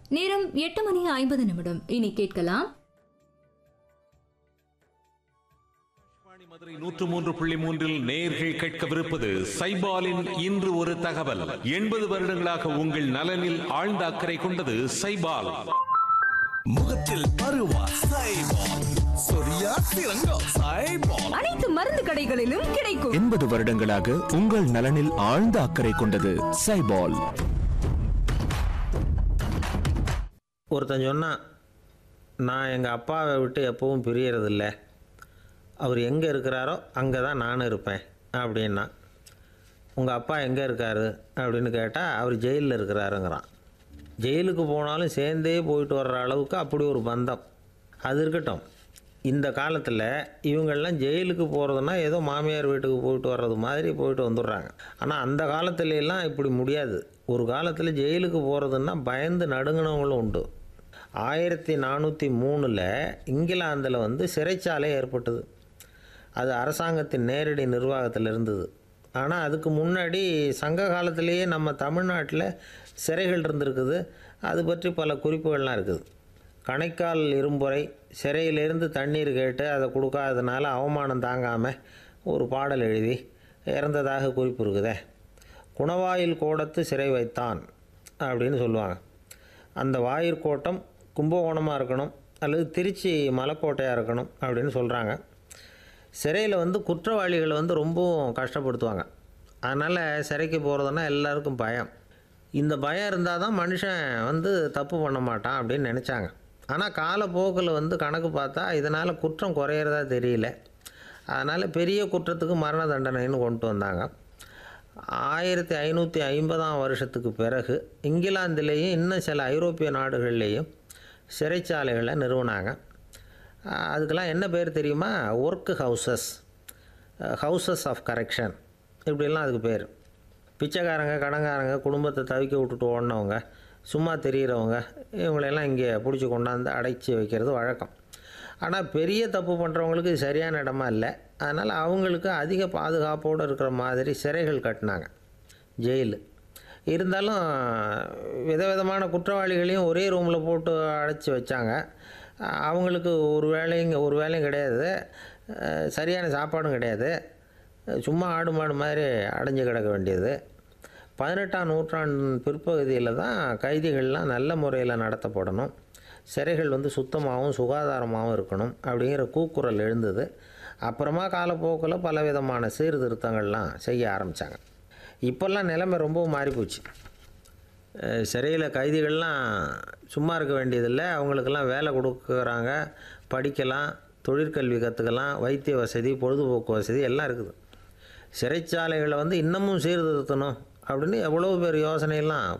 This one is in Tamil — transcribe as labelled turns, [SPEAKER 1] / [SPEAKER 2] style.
[SPEAKER 1] நேரம் எட்டு மணி ஐம்பது நிமிடம் இனி கேட்கலாம்
[SPEAKER 2] ஆகாஷ்வாணி மதுரை நூற்று மூன்று புள்ளி மூன்றில் நேர்கள் கேட்கவிருப்பது சைபாலின் இன்று ஒரு தகவல் எண்பது வருடங்களாக உங்கள் நலனில் ஆழ்ந்த அக்கறை கொண்டது சைபால்
[SPEAKER 3] முகத்தில் பருவா சைபால் சொரியா சிறங்கோ சைபால்
[SPEAKER 4] அனைத்து மருந்து கடைகளிலும் கிடைக்கும்
[SPEAKER 5] எண்பது வருடங்களாக உங்கள் நலனில் ஆழ்ந்த அக்கறை கொண்டது சைபால்
[SPEAKER 6] ஒருத்தன் சொன்னான் நான் எங்கள் அப்பாவை விட்டு எப்பவும் பிரியறதில்ல அவர் எங்கே இருக்கிறாரோ அங்கே தான் நானும் இருப்பேன் அப்படின்னா உங்கள் அப்பா எங்கே இருக்காரு அப்படின்னு கேட்டால் அவர் ஜெயிலில் இருக்கிறாருங்கிறான் ஜெயிலுக்கு போனாலும் சேர்ந்தே போயிட்டு வர்ற அளவுக்கு அப்படி ஒரு பந்தம் அது இருக்கட்டும் இந்த காலத்தில் இவங்கெல்லாம் ஜெயிலுக்கு போகிறதுனா ஏதோ மாமியார் வீட்டுக்கு போயிட்டு வர்றது மாதிரி போயிட்டு வந்துடுறாங்க ஆனால் அந்த காலத்துல எல்லாம் இப்படி முடியாது ஒரு காலத்தில் ஜெயிலுக்கு போகிறதுன்னா பயந்து நடுங்கினவங்களும் உண்டு ஆயிரத்தி நானூற்றி மூணில் இங்கிலாந்தில் வந்து சிறைச்சாலை ஏற்பட்டது அது அரசாங்கத்தின் நேரடி நிர்வாகத்தில் இருந்தது ஆனால் அதுக்கு முன்னாடி சங்க காலத்திலேயே நம்ம தமிழ்நாட்டில் சிறைகள் இருந்திருக்குது அது பற்றி பல குறிப்புகள்லாம் இருக்குது கணைக்கால் இரும்புரை சிறையிலிருந்து தண்ணீர் கேட்டு அதை கொடுக்காததுனால அவமானம் தாங்காமல் ஒரு பாடல் எழுதி இறந்ததாக குறிப்பு இருக்குதே குணவாயில் கோடத்து சிறை வைத்தான் அப்படின்னு சொல்லுவாங்க அந்த வாயிற்கோட்டம் கும்பகோணமாக இருக்கணும் அல்லது திருச்சி மலைக்கோட்டையாக இருக்கணும் அப்படின்னு சொல்கிறாங்க சிறையில் வந்து குற்றவாளிகளை வந்து ரொம்பவும் கஷ்டப்படுத்துவாங்க அதனால் சிறைக்கு போகிறதுனா எல்லாருக்கும் பயம் இந்த பயம் இருந்தால் தான் மனுஷன் வந்து தப்பு பண்ண மாட்டான் அப்படின்னு நினச்சாங்க ஆனால் காலப்போக்கில் வந்து கணக்கு பார்த்தா இதனால் குற்றம் குறையிறதா தெரியல அதனால் பெரிய குற்றத்துக்கு மரண தண்டனைன்னு கொண்டு வந்தாங்க ஆயிரத்தி ஐநூற்றி ஐம்பதாம் வருஷத்துக்கு பிறகு இங்கிலாந்திலேயும் இன்னும் சில ஐரோப்பிய நாடுகள்லேயும் சிறைச்சாலைகளை நிறுவனாங்க அஹ் அதுக்கெல்லாம் என்ன பேர் தெரியுமா work houses houses of correction இப்படிலாம் அதுக்கு பேர் பிச்சைக்காரங்க கடங்காரங்க குடும்பத்தை தவிக்க விட்டுட்டு ஓடினவங்க சும்மா தெரிகிறவங்க இவங்களெல்லாம் இங்கே பிடிச்சி கொண்டாந்து அடைச்சி வைக்கிறது வழக்கம் ஆனால் பெரிய தப்பு பண்ணுறவங்களுக்கு இது சரியான இடமா இல்லை அதனால் அவங்களுக்கு அதிக பாதுகாப்போடு இருக்கிற மாதிரி சிறைகள் கட்டினாங்க ஜெயிலு இருந்தாலும் விதவிதமான குற்றவாளிகளையும் ஒரே ரூமில் போட்டு அடைச்சி வச்சாங்க அவங்களுக்கு ஒரு வேலையும் ஒரு வேலையும் கிடையாது அஹ் சரியான சாப்பாடும் கிடையாது சும்மா ஆடு மாடு மாதிரி அடைஞ்சு கிடக்க வேண்டியது பதினெட்டாம் நூற்றாண்டு பிற்பகுதியில் தான் கைதிகள்லாம் நல்ல முறையில் நடத்தப்படணும் சிறைகள் வந்து சுத்தமாகவும் சுகாதாரமாகவும் இருக்கணும் அப்படிங்கிற கூக்குரல் எழுந்தது அப்புறமா காலப்போக்கில் பலவிதமான சீர்திருத்தங்கள்லாம் செய்ய ஆரம்பித்தாங்க இப்போல்லாம் நிலைமை ரொம்பவும் மாறிப்போச்சு அஹ் சிறையில் கைதிகள்லாம் சும்மா இருக்க வேண்டியதில்லை அவங்களுக்கெல்லாம் வேலை கொடுக்குறாங்க படிக்கலாம் தொழிற்கல்வி கற்றுக்கலாம் வைத்திய வசதி பொழுதுபோக்கு வசதி எல்லாம் இருக்குது சிறைச்சாலைகளை வந்து இன்னமும் சீர்திருத்தணும் அப்படின்னு எவ்வளோ பேர் யோசனையெல்லாம்